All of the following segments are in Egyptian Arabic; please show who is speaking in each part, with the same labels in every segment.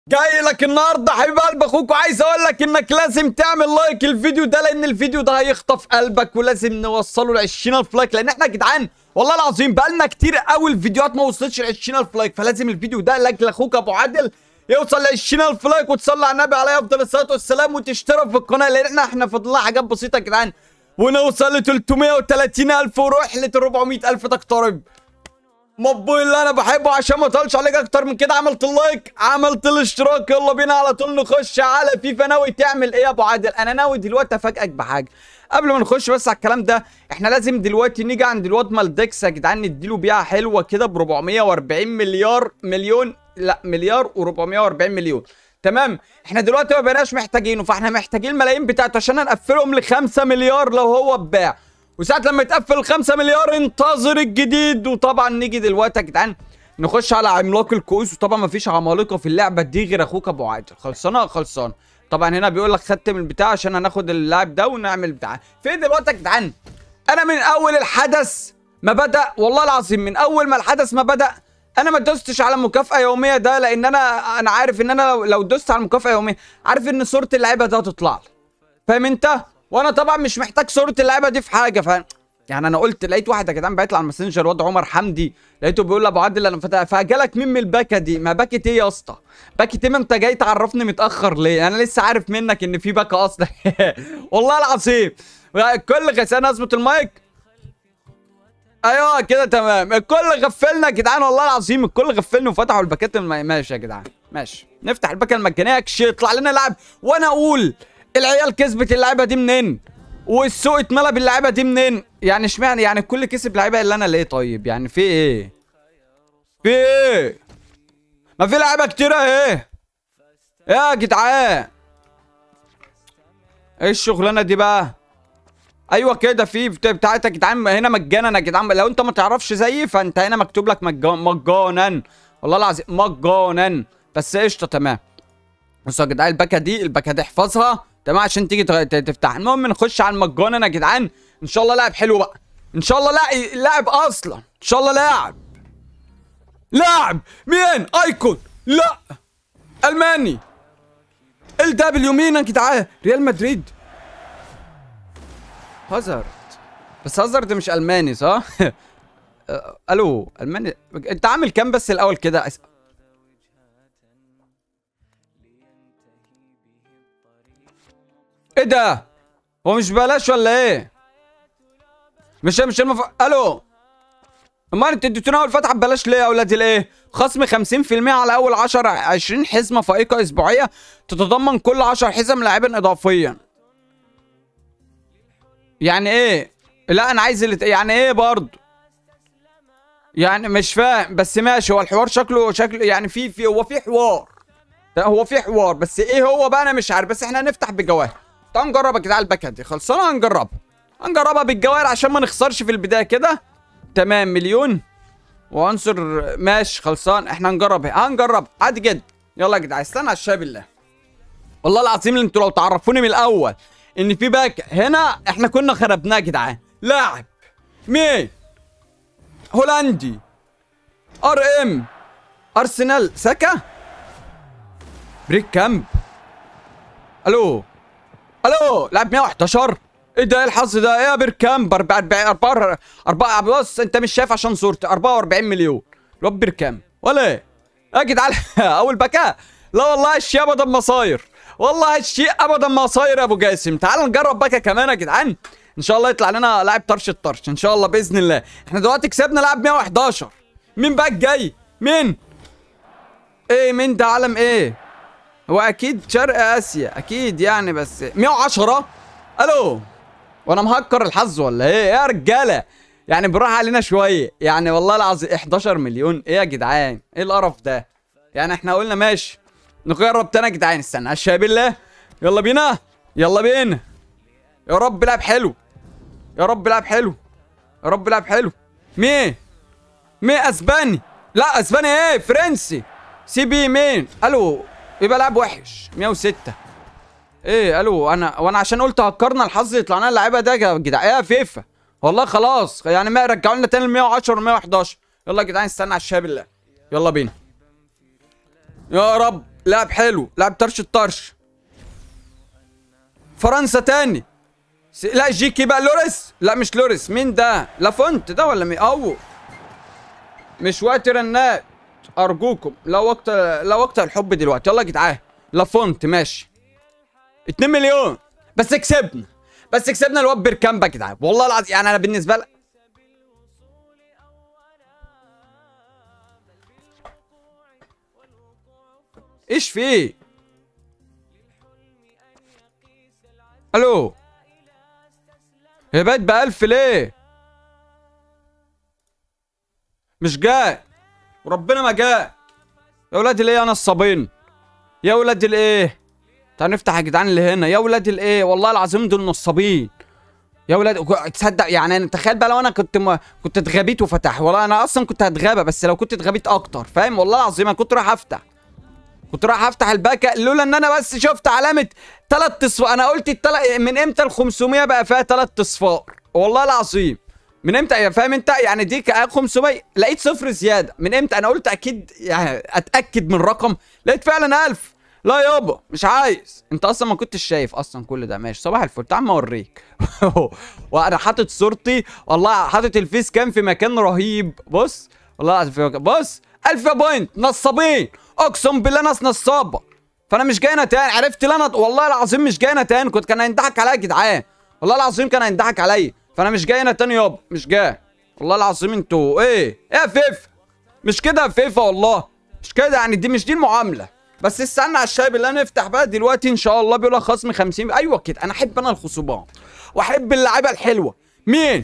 Speaker 1: جاي لك النهارده حبيب قلب اخوك وعايز اقول لك انك لازم تعمل لايك الفيديو ده لان الفيديو ده هيخطف قلبك ولازم نوصله ل 20000 لايك لان احنا يا جدعان والله العظيم بقالنا كتير قوي الفيديوهات ما وصلتش ل 20000 لايك فلازم الفيديو ده لاجل اخوك ابو عادل يوصل ل 20000 لايك وتصلي على النبي عليه افضل الصلاه والسلام وتشترك في القناه لان احنا احنا فاضل لنا حاجات بسيطه يا جدعان ونوصل ل 330000 ورحله ال 400000 تقترب مبوي اللي انا بحبه عشان ما اطولش عليك اكتر من كده عملت اللايك عملت الاشتراك يلا بينا على طول نخش على فيفا ناوي تعمل ايه يا ابو عادل انا ناوي دلوقتي افاجئك بحاجه قبل ما نخش بس على الكلام ده احنا لازم دلوقتي نيجي عند الواد مالدكس يا جدعان نديله بيعه حلوه كده ب 440 مليار مليون لا مليار و440 مليون تمام احنا دلوقتي ما بقيناش محتاجينه فاحنا محتاجين الملايين بتاعته عشان نقفلهم ل 5 مليار لو هو اتباع وساعة لما يتقفل ال 5 مليار انتظر الجديد وطبعا نيجي دلوقتي يا جدعان نخش على عملاق الكؤوس وطبعا مفيش عمالقه في اللعبه دي غير اخوك ابو عادل خلصانه خلصان طبعا هنا بيقول لك ختم البتاع عشان هناخد اللاعب ده ونعمل بتاع فين دلوقتي يا جدعان انا من اول الحدث ما بدا والله العظيم من اول ما الحدث ما بدا انا ما دوستش على مكافاه يوميه ده لان انا انا عارف ان انا لو, لو دوست على مكافاه يوميه عارف ان صوره اللعيبه ده هتطلع لي فاهم انت وانا طبعا مش محتاج صوره اللعيبه دي في حاجه فاهم يعني انا قلت لقيت واحد يا جدعان باعت لي على الماسنجر واد عمر حمدي لقيته بيقول لابو عادل انا فتح فجالك مين من الباكه دي ما باكه ايه يا اسطى باكه ايه ما انت جاي تعرفني متاخر ليه انا لسه عارف منك ان في باكه اصلا والله العظيم الكل غسان اظبط المايك ايوه كده تمام الكل غفلنا يا جدعان والله العظيم الكل غفلنا وفتحوا الباكات الم... ماشي يا جدعان ماشي نفتح الباكه المجانيه كش يطلع لنا لاعب وانا اقول العيال كسبت اللعيبه دي منين والسوق اتملى باللعيبه دي منين يعني اشمعنى يعني الكل كسب لعيبه الا انا ليه طيب يعني في ايه في ايه ما في لعيبه كتيره ايه يا جدعان ايه الشغلانه دي بقى ايوه كده في بتاعتك يا جدعان هنا مجانا يا جدعان لو انت ما تعرفش زيي فانت هنا مكتوب لك مجانا والله العظيم مجانا بس قشطه تمام بصوا يا جدعان الباكه دي الباكه دي احفظها تمام عشان تيجي تفتح المهم نخش على المجانا يا جدعان ان شاء الله لاعب حلو بقى ان شاء الله لاعب لاعب اصلا ان شاء الله لاعب لاعب مين ايكون لا الماني ال دبليو مين يا جدعان ريال مدريد هازارد بس هازارد مش الماني صح الو الماني انت عامل كام بس الاول كده ايه ده هو مش بلاش ولا ايه مش مش المف... الو امال انت اديتونا اول فتحه ببلاش ليه يا اولاد الايه خصم 50% على اول 10 20 حزمه فائقه اسبوعيه تتضمن كل 10 حزم لاعبا اضافيا يعني ايه لا انا عايز اللي يعني ايه برضه يعني مش فاهم بس ماشي هو الحوار شكله شكله يعني في في هو في حوار هو في حوار بس ايه هو بقى انا مش عارف بس احنا هنفتح بالجواهر تعال نجرب يا جدعان الباكه دي خلصانه هنجربها هنجربها بالجواهر عشان ما نخسرش في البدايه كده تمام مليون وعنصر ماشي خلصان احنا هنجرب هنجرب عادي جدا يلا يا جدعان استنى على الشاي بالله والله العظيم انتوا لو تعرفوني من الاول ان في باك هنا احنا كنا خربناه يا جدعان لاعب مين هولندي ار ام ارسنال ساكا بريك كامب الو الو لاعب 111 ايه ده ايه الحظ ده ايه يا بيركامب 44 4 بص انت مش شايف عشان صورتي 44 مليون الواد بيركامب ولا ايه يا جدعان اول بكاء لا والله الشيء ابدا ما صاير والله الشيء ابدا ما صاير يا ابو جاسم تعال نجرب بكا كمان يا جدعان ان شاء الله يطلع لنا لاعب طرش الطرش ان شاء الله باذن الله احنا دلوقتي كسبنا لاعب 111 مين بقى الجاي مين ايه مين ده علم ايه هو اكيد شرق اسيا اكيد يعني بس 110 الو وانا مهكر الحظ ولا ايه يا رجاله يعني بالراحه علينا شويه يعني والله العظيم 11 مليون ايه يا جدعان ايه القرف ده يعني احنا قلنا ماشي نجرب تاني يا جدعان استنى على الشاي بالله يلا بينا يلا بينا يا رب لعب حلو يا رب لعب حلو يا رب لعب حلو مين مين اسباني لا اسباني ايه فرنسي سي بي مين الو يبقى لاعب وحش 106 ايه الو انا وانا عشان قلت هكرنا الحظ يطلع لنا اللعيبه ده يا جدعان ايه يا فيفا والله خلاص يعني ما رجعوا لنا تاني ال 110 و 111 يلا يا جدعان استنى على الشاي بالله يلا بينا يا رب لاعب حلو لاعب طرش الطرش فرنسا تاني س... لا جيكي بقى لوريس لا مش لوريس مين ده لافونت ده ولا مين او مش وقت رنات ارجوكم لا وقت لا وقت الحب دلوقتي يلا يا جدعان لافونت ماشي 2 مليون بس كسبنا بس كسبنا الواد بيركامبا يا جدعان والله العظيم يعني انا بالنسبه لي ايش في الو هي بقت بألف ليه مش جاي وربنا ما جاء يا ولاد الايه يا نصابين يا ولاد الايه تعالوا نفتح يا جدعان اللي هنا يا ولاد الايه والله العظيم دول نصابين يا ولاد تصدق يعني انا تخيل بقى لو انا كنت م... كنت اتغبيت وفتح والله انا اصلا كنت هتغابى بس لو كنت اتغبيت اكتر فاهم والله العظيم انا كنت رايح افتح كنت رايح افتح الباكا لولا ان انا بس شفت علامه ثلاث اصفار انا قلت التل... من امتى ال 500 بقى فيها ثلاث اصفار والله العظيم من امتى يا فاهم انت يعني دي 500 لقيت صفر زياده من امتى انا قلت اكيد يعني اتاكد من رقم لقيت فعلا 1000 لا يابا مش عايز انت اصلا ما كنتش شايف اصلا كل ده ماشي صباح الفل تعال ما اوريك وانا حاطط صورتي والله حاطط الفيس كام في مكان رهيب بص والله العظيم في مكان بص 1000 بوينت نصابين اقسم بالله ناس نصابه فانا مش جاي هنا تاني عرفت ليه انا والله العظيم مش جاي هنا تاني كنت كان هينضحك عليا يا جدعان والله العظيم كان هينضحك عليا فانا مش جاي هنا تاني يابا مش جاي والله العظيم انتوا ايه ايه يا فيفا مش كده يا فيفا والله مش كده يعني دي مش دي المعامله بس استنى على الشايب اللي نفتح بقى دلوقتي ان شاء الله بيقول لك خصم 50 ايوه كده انا احب انا الخصومات واحب اللعيبه الحلوه مين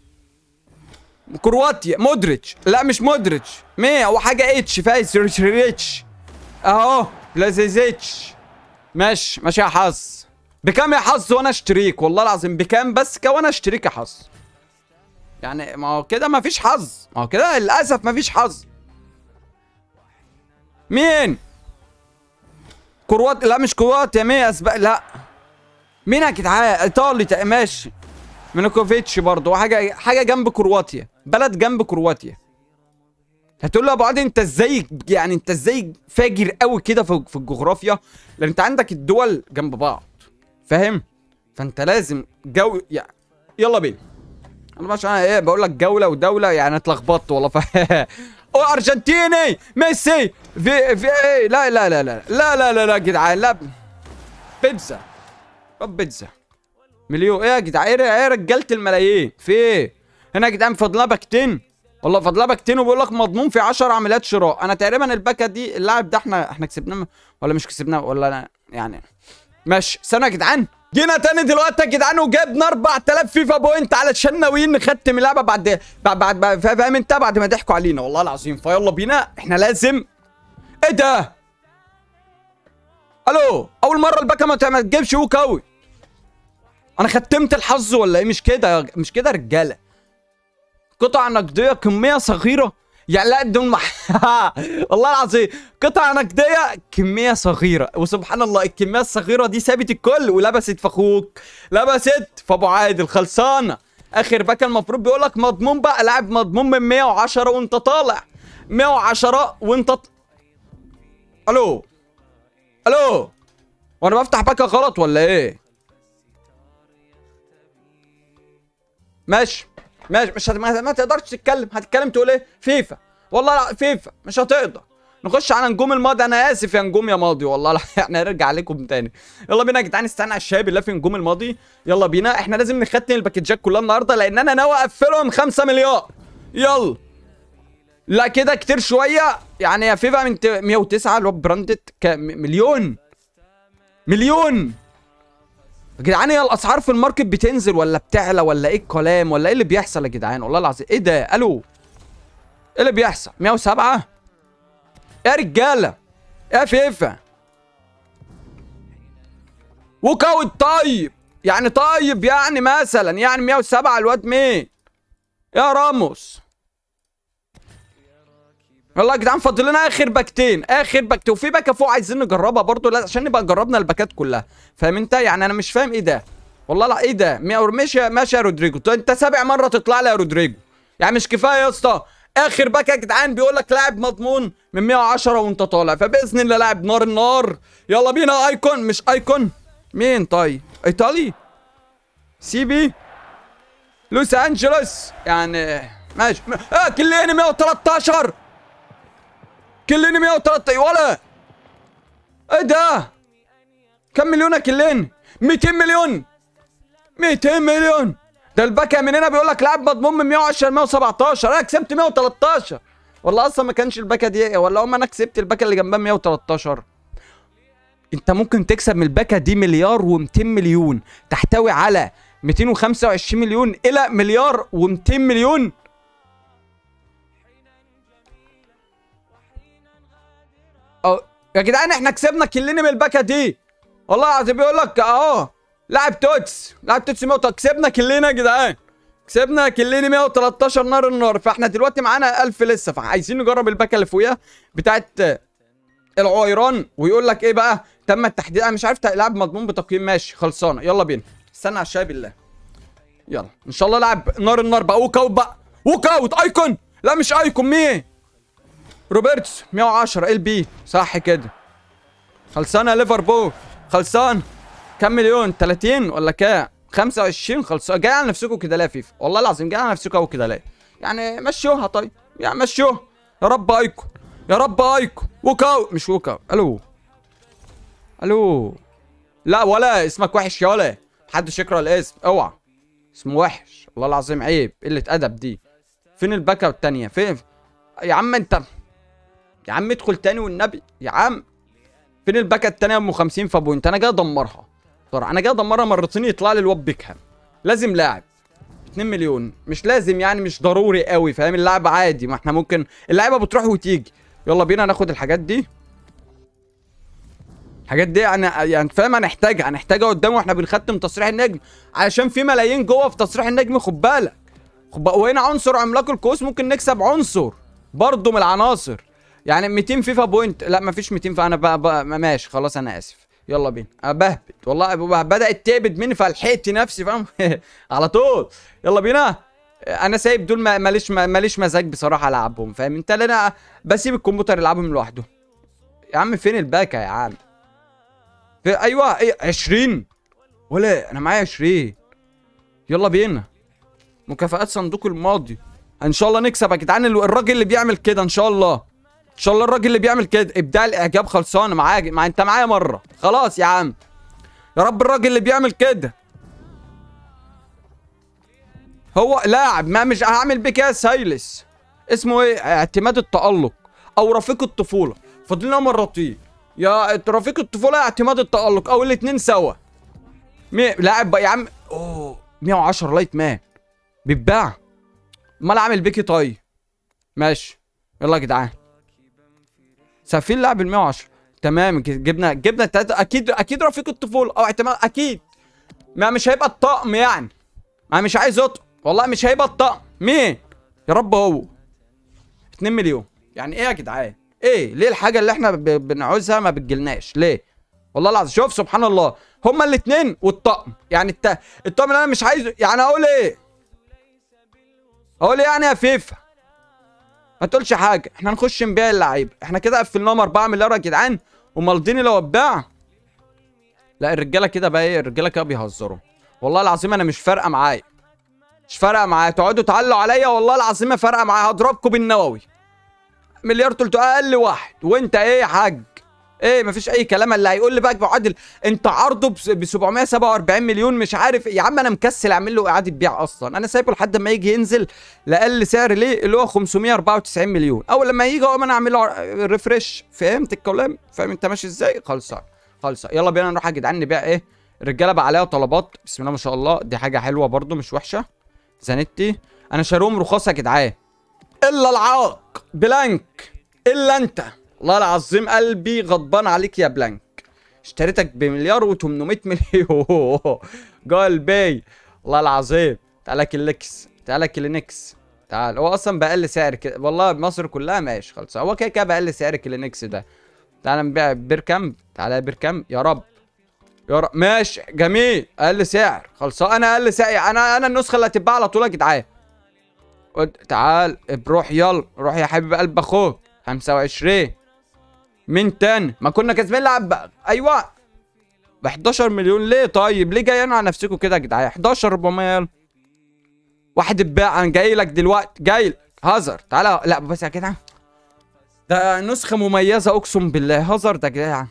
Speaker 1: كرواتيا مودريتش لا مش مودريتش مين هو حاجه اتش فايز ريتش اهو لازيزيتش ماشي ماشي يا حظ بكام يا حظ وانا اشتريك والله العظيم بكام بس كا وانا اشتريك يا حظ يعني ما هو كده ما فيش حظ ما هو كده للاسف ما فيش حظ مين كروات لا مش كرواتيا مين اسبق لا مين يا جدعان ايطالي تق- ماشي مينوكوفيتش برضه حاجه حاجه جنب كرواتيا بلد جنب كرواتيا هتقول له يا ابو عادل انت ازاي يعني انت ازاي فاجر قوي كده في في الجغرافيا لان انت عندك الدول جنب بعض فاهم فانت لازم جو يعني يلا بينا انا مش انا ايه بقول لك جوله ودوله يعني اتلخبطت والله ف او ارجنتيني ميسي في في ايه لا لا لا لا لا لا لا لا يا جدعان لا بيتزا طب بيتزا مليون ايه يا جدعان ايه ايه رجاله الملايين في ايه هنا يا جدعان فاضلها باكتين والله فاضلها باكتين وبيقول لك مضمون في 10 عمليات شراء انا تقريبا الباكه دي اللاعب ده احنا احنا كسبناه ولا مش كسبناه ولا أنا يعني ماشي استنى يا جدعان جينا تاني دلوقتي يا جدعان وجبنا 4000 فيفا بوينت علشان ناويين نختم اللعبه بعد بعد بعد, بعد فاهم انت بعد ما ضحكوا علينا والله العظيم فيلا بينا احنا لازم ايه ده الو اول مره الباكه ما ما تجيبش هوك اوي انا ختمت الحظ ولا ايه مش كده مش كده يا رجاله قطع نقديه كميه صغيره يعني لا دول مح... والله العظيم قطع نقديه كميه صغيره وسبحان الله الكميه الصغيره دي سابت الكل ولبست في اخوك لبست في ابو عادل خلصانه اخر باكه المفروض بيقول لك مضمون بقى لاعب مضمون من 110 وانت طالع 110 وانت ط... الو الو وانا بفتح باكه غلط ولا ايه ماشي ماشي مش هت... ما ما تقدرش تتكلم هتتكلم تقول ايه فيفا والله لا فيفا مش هتقدر نخش على نجوم الماضي انا اسف يا نجوم يا ماضي والله لا احنا هنرجع عليكم تاني يلا بينا يا جدعان استنى على الشباب اللي في نجوم الماضي يلا بينا احنا لازم نختم الباكجات كلها النهارده لان انا ناوي اقفلهم 5 مليار يلا لا كده كتير شويه يعني يا فيفا من 109 اللي هو براندد مليون مليون يا جدعان هي الاسعار في الماركت بتنزل ولا بتعلى ولا ايه الكلام ولا ايه اللي بيحصل يا جدعان والله العظيم ايه ده الو ايه اللي بيحصل 107 يا رجاله يا فيفا ووك اوت طيب يعني طيب يعني مثلا يعني 107 الواد مين يا راموس والله يا جدعان فاضل لنا اخر باكتين اخر باكتين وفي باكه فوق عايزين نجربها برضو لا عشان نبقى جربنا الباكات كلها فاهم انت يعني انا مش فاهم ايه ده والله لا ايه ده ماشي ماشي يا رودريجو طيب انت سابع مره تطلع لي يا رودريجو يعني مش كفايه يا اسطى اخر باكه يا جدعان بيقول لك لاعب مضمون من 110 وانت طالع فباذن الله لاعب نار النار يلا بينا ايكون مش ايكون مين طيب ايطالي سي بي لوس انجلوس يعني ماشي اه كليني 113 كليني 113 ولا ايه ده كم مليون كلين 200 مليون 200 مليون ده الباكا من هنا بيقول لك لاعب مضمون من 110 ل 117 انا كسبت 113 والله اصلا ما كانش الباكا دي ولا هم انا كسبت الباكا اللي جنبها 113 انت ممكن تكسب من الباكا دي مليار و200 مليون تحتوي على 225 مليون الى مليار و200 مليون أو يا جدعان احنا كسبنا كلنا من الباكا دي والله العظيم بيقول لك اهو لاعب توتس لاعب توتس 100 كسبنا كلنا يا جدعان كسبنا كلنا 113 نار النار فاحنا دلوقتي معانا 1000 لسه فعايزين نجرب الباكا اللي فوقيها بتاعت العويران ويقول لك ايه بقى تم التحديد انا مش عارف لاعب مضمون بتقييم ماشي خلصانه يلا بينا استنى على الشاي بالله يلا ان شاء الله لاعب نار النار بقى ووك اوت بقى ووك اوت ايكون لا مش ايكون مين روبرتس 110 ال بي صح كده خلصانه ليفربول خلصان كام مليون 30 ولا كام 25 خلصان جاي على نفسكم كده ليه يا فيفا والله العظيم جاي على نفسكم قوي كده ليه يعني مشوها طيب يعني مشوها يا رب ايكون يا رب ايكون ووك اوت مش ووك اوت الو الو لا ولا اسمك وحش يا ولا محدش يقرا الاسم اوعى اسمه وحش والله العظيم عيب قله ادب دي فين الباكا التانية فين يا عم انت يا عم ادخل تاني والنبي يا عم فين الباكا التانية ام 50 فبوينت انا جاي ادمرها بصراحه انا جاي ادمرها مرتين يطلع لي الواد بيكهام لازم لاعب 2 مليون مش لازم يعني مش ضروري قوي فاهم اللعب عادي ما احنا ممكن اللعيبه بتروح وتيجي يلا بينا ناخد الحاجات دي الحاجات دي يعني يعني فاهم هنحتاجها هنحتاجها قدام واحنا بنختم تصريح النجم علشان في ملايين جوه في تصريح النجم خد بالك خد بالك وهنا عنصر عملاق الكؤوس ممكن نكسب عنصر برضه من العناصر يعني 200 فيفا بوينت لا مفيش 200 فانا بقى, بقى ماشي خلاص انا اسف يلا بينا بهبت والله بدات تهبد مني فلحقت نفسي فاهم على طول يلا بينا انا سايب دول ماليش ماليش مزاج بصراحه العبهم فاهم انت اللي انا بسيب الكمبيوتر يلعبهم لوحده يا عم فين الباكا يا عم في ايوه ايه 20 ولا انا معايا 20 يلا بينا مكافآت صندوق الماضي ان شاء الله نكسب يا جدعان الراجل اللي بيعمل كده ان شاء الله ان شاء الله الراجل اللي بيعمل كده ابداع الاعجاب خلصان معاك مع انت معايا مره خلاص يا عم يا رب الراجل اللي بيعمل كده هو لاعب ما مش هعمل بيه كده سايلس اسمه ايه اعتماد التألق او رفيق الطفوله فاضلنا مرتين يا رفيق الطفوله يا اعتماد التألق او الاثنين سوا مي... لاعب بقى يا عم اوه 110 لايت مان بيتباع امال اعمل بيكي طيب ماشي يلا يا جدعان سفير لاعب ال 110 تمام جبنا جبنا التلاتة اكيد اكيد رفيق الطفوله او اعتماد اكيد ما مش هيبقى الطقم يعني ما مش عايز اطقم والله مش هيبقى الطقم مين يا رب هو 2 مليون يعني ايه يا جدعان ايه ليه الحاجه اللي احنا بنعوزها ما بتجيلناش ليه والله العظيم شوف سبحان الله هما الاثنين والطقم يعني الت... الطقم اللي انا مش عايزه يعني اقول ايه اقول ايه يعني يا فيفا ما تقولش حاجه احنا نخش نبيع اللعيبه احنا كده قفلناهم 4 مليار يا جدعان ومالديني لو اتباع لا الرجاله كده بقى ايه الرجاله كده بيهزروا والله العظيم انا مش فارقه معايا مش فارقه معايا تقعدوا تعلوا عليا والله العظيم ما فارقه معايا هضربكم بالنووي مليار تلت اقل واحد وانت ايه يا حاج ايه مفيش اي كلام اللي هيقول لي بقى بعدل انت عرضه ب 747 مليون مش عارف يا عم انا مكسل اعمل له اعاده بيع اصلا انا سايبه لحد ما يجي ينزل لاقل سعر ليه اللي هو 594 مليون اول لما يجي اقوم انا اعمل له ريفرش فهمت الكلام فاهم انت ماشي ازاي خلصان خلصان يلا بينا نروح يا جدعان نبيع ايه الرجاله بقى عليها طلبات بسم الله ما شاء الله دي حاجه حلوه برده مش وحشه زانيتي انا شاريهم رخاص يا جدعان الا العاق بلانك الا انت والله العظيم قلبي غضبان عليك يا بلانك اشتريتك بمليار و800 مليون قلبي والله العظيم تعالى كليكس تعالى كلينكس تعال هو اصلا باقل سعر كده والله مصر كلها ماشي خلص هو كده كده باقل سعر كلينكس ده تعالى نبيع بيركام تعالى يا بيركام يا رب يا رب ماشي جميل اقل سعر خلصان انا اقل سعر انا انا النسخه اللي هتتباع على طول يا جدعان قلت تعال بروح يلا روح يا حبيب قلب اخوك 25 مين تاني ما كنا كاسبين لعب ايوه ب 11 مليون ليه طيب ليه جايين على نفسكم كده يا جدعان 11 400 يلا واحد اتباع انا جاي لك دلوقتي جاي لك هازر تعالى لا بس يا جدعان ده نسخة مميزة اقسم بالله هازارد يا جدعان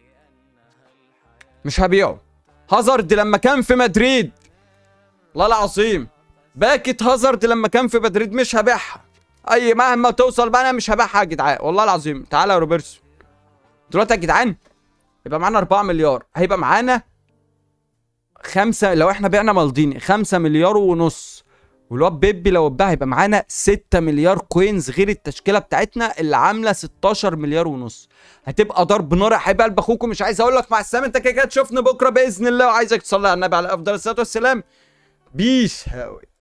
Speaker 1: مش هبيعه هازارد لما كان في مدريد والله العظيم باكت هازارد لما كان في مدريد مش هبيعها اي مهما توصل بقى انا مش هبيعها يا جدعان والله العظيم تعالى يا روبرتسون دلوقتي يا جدعان يبقى معانا 4 مليار هيبقى معانا خمسة لو احنا بعنا مالديني 5 مليار ونص والواد بيبي لو اتباع هيبقى معانا 6 مليار كوينز غير التشكيله بتاعتنا اللي عامله 16 مليار ونص هتبقى ضرب نار يا حبيب قلب اخوكم مش عايز اقول لك مع السلامه انت كده كده تشوفنا بكره باذن الله وعايزك تصلي على النبي على افضل الصلاه والسلام بيس هاوي